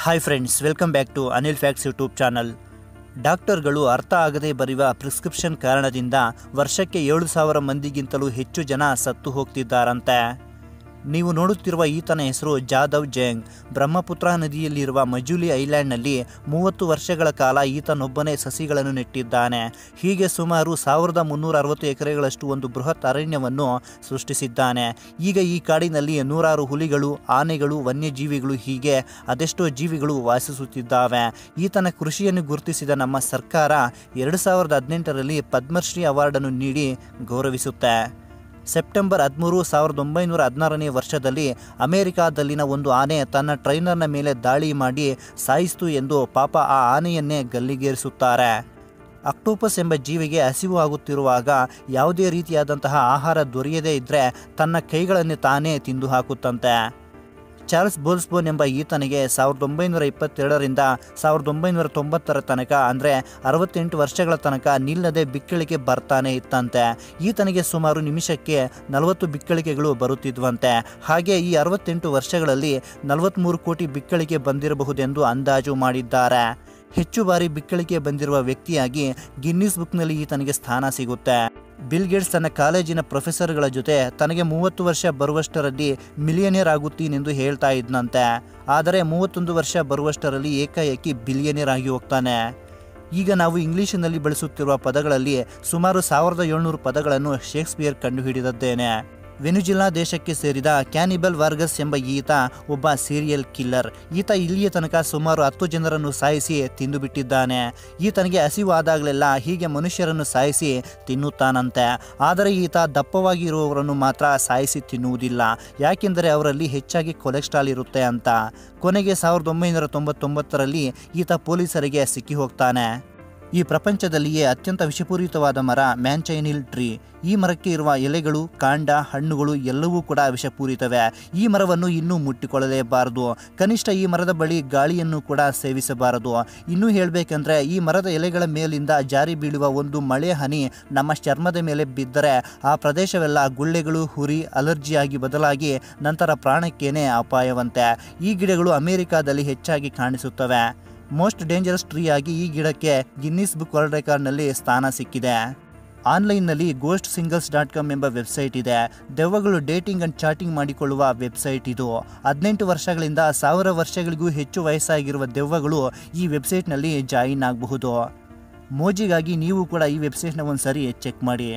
hi friends welcome back to Anil facts YouTube channel ಡಾಕ್ಟರ್ಗಳು ಅರ್ಥ ಆಗದೆ ಬರೆಯುವ ಪ್ರಿಸ್ಕ್ರಿಪ್ಷನ್ ಕಾರಣದಿಂದ ವರ್ಷಕ್ಕೆ ಏಳು ಸಾವಿರ ಮಂದಿಗಿಂತಲೂ ಹೆಚ್ಚು ಜನ ಸತ್ತು ಹೋಗ್ತಿದ್ದಾರಂತೆ ನೀವು ನೋಡುತ್ತಿರುವ ಈತನ ಹೆಸರು ಜಾಧವ್ ಜೇಂಗ್ ಬ್ರಹ್ಮಪುತ್ರ ನದಿಯಲ್ಲಿರುವ ಮಜುಲಿ ಐಲ್ಯಾಂಡ್ನಲ್ಲಿ ಮೂವತ್ತು ವರ್ಷಗಳ ಕಾಲ ಈತನೊಬ್ಬನೇ ಸಸಿಗಳನ್ನು ನೆಟ್ಟಿದ್ದಾನೆ ಹೀಗೆ ಸುಮಾರು ಸಾವಿರದ ಮುನ್ನೂರ ಅರವತ್ತು ಎಕರೆಗಳಷ್ಟು ಒಂದು ಬೃಹತ್ ಅರಣ್ಯವನ್ನು ಸೃಷ್ಟಿಸಿದ್ದಾನೆ ಈಗ ಈ ಕಾಡಿನಲ್ಲಿ ನೂರಾರು ಹುಲಿಗಳು ಆನೆಗಳು ವನ್ಯಜೀವಿಗಳು ಹೀಗೆ ಅದೆಷ್ಟೋ ಜೀವಿಗಳು ವಾಸಿಸುತ್ತಿದ್ದಾವೆ ಈತನ ಕೃಷಿಯನ್ನು ಗುರುತಿಸಿದ ನಮ್ಮ ಸರ್ಕಾರ ಎರಡು ಸಾವಿರದ ಹದಿನೆಂಟರಲ್ಲಿ ಪದ್ಮಶ್ರೀ ಅವಾರ್ಡನ್ನು ನೀಡಿ ಗೌರವಿಸುತ್ತೆ ಸೆಪ್ಟೆಂಬರ್ ಹದಿಮೂರು ಸಾವಿರದ ಒಂಬೈನೂರ ಹದಿನಾರನೇ ವರ್ಷದಲ್ಲಿ ಅಮೆರಿಕಾದಲ್ಲಿನ ಒಂದು ಆನೆ ತನ್ನ ಟ್ರೈನರ್ನ ಮೇಲೆ ದಾಳಿ ಮಾಡಿ ಸಾಯಿಸಿತು ಎಂದು ಪಾಪ ಆ ಆನೆಯನ್ನೇ ಗಲ್ಲಿಗೇರಿಸುತ್ತಾರೆ ಅಕ್ಟೋಪಸ್ ಎಂಬ ಜೀವಿಗೆ ಹಸಿವು ಆಗುತ್ತಿರುವಾಗ ಯಾವುದೇ ರೀತಿಯಾದಂತಹ ಆಹಾರ ದೊರೆಯದೇ ಇದ್ದರೆ ತನ್ನ ಕೈಗಳನ್ನೇ ತಾನೇ ತಿಂದು ಹಾಕುತ್ತಂತೆ ಚಾರ್ಲ್ಸ್ ಬೋಲ್ಸ್ಬೋನ್ ಎಂಬ ಈತನಿಗೆ ಸಾವಿರದ ಒಂಬೈನೂರ ಇಪ್ಪತ್ತೆರಡರಿಂದ ಸಾವಿರದ ಒಂಬೈನೂರ ತೊಂಬತ್ತರ ತನಕ ಅಂದರೆ ಅರವತ್ತೆಂಟು ವರ್ಷಗಳ ತನಕ ನಿಲ್ಲದೆ ಬಿಕ್ಕಳಿಕೆ ಬರ್ತಾನೆ ಇತ್ತಂತೆ ಈತನಿಗೆ ಸುಮಾರು ನಿಮಿಷಕ್ಕೆ ನಲವತ್ತು ಬಿಕ್ಕಳಿಕೆಗಳು ಬರುತ್ತಿದ್ವಂತೆ ಹಾಗೆ ಈ ಅರವತ್ತೆಂಟು ವರ್ಷಗಳಲ್ಲಿ ನಲವತ್ತ್ಮೂರು ಕೋಟಿ ಬಿಕ್ಕಳಿಕೆ ಬಂದಿರಬಹುದೆಂದು ಅಂದಾಜು ಮಾಡಿದ್ದಾರೆ ಹೆಚ್ಚು ಬಾರಿ ಬಿಕ್ಕಳಿಕೆ ಬಂದಿರುವ ವ್ಯಕ್ತಿಯಾಗಿ ಗಿನ್ನಿಸ್ ಬುಕ್ನಲ್ಲಿ ಈತನಿಗೆ ಸ್ಥಾನ ಸಿಗುತ್ತೆ ಬಿಲ್ ಗೇಟ್ಸ್ ತನ್ನ ಕಾಲೇಜಿನ ಪ್ರೊಫೆಸರ್ಗಳ ಜೊತೆ ತನಗೆ ಮೂವತ್ತು ವರ್ಷ ಬರುವಷ್ಟರಲ್ಲಿ ಮಿಲಿಯನಿಯರ್ ಆಗುತ್ತೀನೆಂದು ಹೇಳ್ತಾ ಇದ್ನಂತೆ ಆದರೆ ಮೂವತ್ತೊಂದು ವರ್ಷ ಬರುವಷ್ಟರಲ್ಲಿ ಏಕಾಏಕಿ ಬಿಲಿಯನಿಯರ್ ಆಗಿ ಹೋಗ್ತಾನೆ ಈಗ ನಾವು ಇಂಗ್ಲಿಷಿನಲ್ಲಿ ಬಳಸುತ್ತಿರುವ ಪದಗಳಲ್ಲಿ ಸುಮಾರು ಸಾವಿರದ ಏಳ್ನೂರು ಪದಗಳನ್ನು ಶೇಕ್ಸ್ಪಿಯರ್ ಕಂಡುಹಿಡಿದಿದ್ದೇನೆ ವೆನುಜಿಲಾ ದೇಶಕ್ಕೆ ಸೇರಿದ ಕ್ಯಾನಿಬಲ್ ವಾರ್ಗಸ್ ಎಂಬ ಈತ ಒಬ್ಬ ಸೀರಿಯಲ್ ಕಿಲ್ಲರ್ ಈತ ಇಲ್ಲಿಯ ತನಕ ಸುಮಾರು ಹತ್ತು ಜನರನ್ನು ಸಾಯಿಸಿ ತಿಂದು ಬಿಟ್ಟಿದ್ದಾನೆ ಈತನಿಗೆ ಹಸಿವು ಆದಾಗಲೆಲ್ಲ ಹೀಗೆ ಮನುಷ್ಯರನ್ನು ಸಾಯಿಸಿ ತಿನ್ನುತ್ತಾನಂತೆ ಆದರೆ ಈತ ದಪ್ಪವಾಗಿ ಇರುವವರನ್ನು ಮಾತ್ರ ಸಾಯಿಸಿ ತಿನ್ನುವುದಿಲ್ಲ ಯಾಕೆಂದರೆ ಅವರಲ್ಲಿ ಹೆಚ್ಚಾಗಿ ಕೊಲೆಸ್ಟ್ರಾಲ್ ಇರುತ್ತೆ ಅಂತ ಕೊನೆಗೆ ಸಾವಿರದ ಒಂಬೈನೂರ ತೊಂಬತ್ತೊಂಬತ್ತರಲ್ಲಿ ಈತ ಪೊಲೀಸರಿಗೆ ಸಿಕ್ಕಿ ಹೋಗ್ತಾನೆ ಈ ಪ್ರಪಂಚದಲ್ಲಿಯೇ ಅತ್ಯಂತ ವಿಷಪೂರಿತವಾದ ಮರ ಮ್ಯಾಂಚೈನಿಲ್ ಟ್ರೀ ಈ ಮರಕ್ಕೆ ಇರುವ ಎಲೆಗಳು ಕಾಂಡ ಹಣ್ಣುಗಳು ಎಲ್ಲವೂ ಕೂಡ ವಿಷಪೂರಿತವೆ ಈ ಮರವನ್ನು ಇನ್ನೂ ಮುಟ್ಟಿಕೊಳ್ಳಲೇಬಾರದು ಕನಿಷ್ಠ ಈ ಮರದ ಬಳಿ ಗಾಳಿಯನ್ನು ಕೂಡ ಸೇವಿಸಬಾರದು ಇನ್ನೂ ಹೇಳಬೇಕಂದ್ರೆ ಈ ಮರದ ಎಲೆಗಳ ಮೇಲಿಂದ ಜಾರಿ ಬೀಳುವ ಒಂದು ಮಳೆ ಹನಿ ನಮ್ಮ ಚರ್ಮದ ಮೇಲೆ ಬಿದ್ದರೆ ಆ ಪ್ರದೇಶವೆಲ್ಲ ಗುಳ್ಳೆಗಳು ಹುರಿ ಅಲರ್ಜಿಯಾಗಿ ಬದಲಾಗಿ ನಂತರ ಪ್ರಾಣಕ್ಕೇನೆ ಅಪಾಯವಂತೆ ಈ ಗಿಡಗಳು ಅಮೆರಿಕಾದಲ್ಲಿ ಹೆಚ್ಚಾಗಿ ಕಾಣಿಸುತ್ತವೆ ಮೋಸ್ಟ್ ಡೇಂಜರಸ್ ಟ್ರೀ ಆಗಿ ಈ ಗಿಡಕ್ಕೆ ಗಿನ್ನಿಸ್ ಬುಕ್ ವರ್ಲ್ಡ್ ರೆಕಾರ್ಡ್ನಲ್ಲಿ ಸ್ಥಾನ ಸಿಕ್ಕಿದೆ ಆನ್ಲೈನ್ನಲ್ಲಿ ಗೋಸ್ಟ್ ಸಿಂಗಲ್ಸ್ ಡಾಟ್ ಕಾಮ್ ಎಂಬ ವೆಬ್ಸೈಟ್ ಇದೆ ದೆವ್ವಗಳು ಡೇಟಿಂಗ್ ಅಂಡ್ ಚಾಟಿಂಗ್ ಮಾಡಿಕೊಳ್ಳುವ ವೆಬ್ಸೈಟ್ ಇದು ಹದಿನೆಂಟು ವರ್ಷಗಳಿಂದ ಸಾವಿರ ವರ್ಷಗಳಿಗೂ ಹೆಚ್ಚು ವಯಸ್ಸಾಗಿರುವ ದೆವ್ವಗಳು ಈ ವೆಬ್ಸೈಟ್ನಲ್ಲಿ ಜಾಯಿನ್ ಆಗಬಹುದು ಮೋಜಿಗಾಗಿ ನೀವು ಕೂಡ ಈ ವೆಬ್ಸೈಟ್ನ ಒಂದು ಸರಿ ಚೆಕ್ ಮಾಡಿ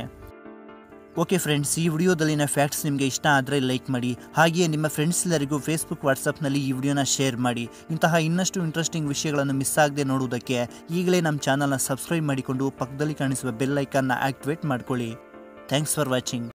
ಓಕೆ ಫ್ರೆಂಡ್ಸ್ ಈ ವಿಡಿಯೋದಲ್ಲಿನ ಫ್ಯಾಕ್ಟ್ಸ್ ನಿಮಗೆ ಇಷ್ಟ ಆದರೆ ಲೈಕ್ ಮಾಡಿ ಹಾಗೆಯೇ ನಿಮ್ಮ ಫ್ರೆಂಡ್ಸ್ ಎಲ್ಲರಿಗೂ ಫೇಸ್ಬುಕ್ ವಾಟ್ಸಪ್ನಲ್ಲಿ ಈ ವಿಡಿಯೋನ ಶೇರ್ ಮಾಡಿ ಇಂತಹ ಇನ್ನಷ್ಟು ಇಂಟ್ರೆಸ್ಟಿಂಗ್ ವಿಷಯಗಳನ್ನು ಮಿಸ್ ಆಗದೆ ನೋಡುವುದಕ್ಕೆ ಈಗಲೇ ನಮ್ಮ ಚಾನಲ್ನ ಸಬ್ಸ್ಕ್ರೈಬ್ ಮಾಡಿಕೊಂಡು ಪಕ್ಕದಲ್ಲಿ ಕಾಣಿಸುವ ಬೆಲ್ ಐಕಾನ್ನ ಆಕ್ಟಿವೇಟ್ ಮಾಡ್ಕೊಳ್ಳಿ ಥ್ಯಾಂಕ್ಸ್ ಫಾರ್ ವಾಚಿಂಗ್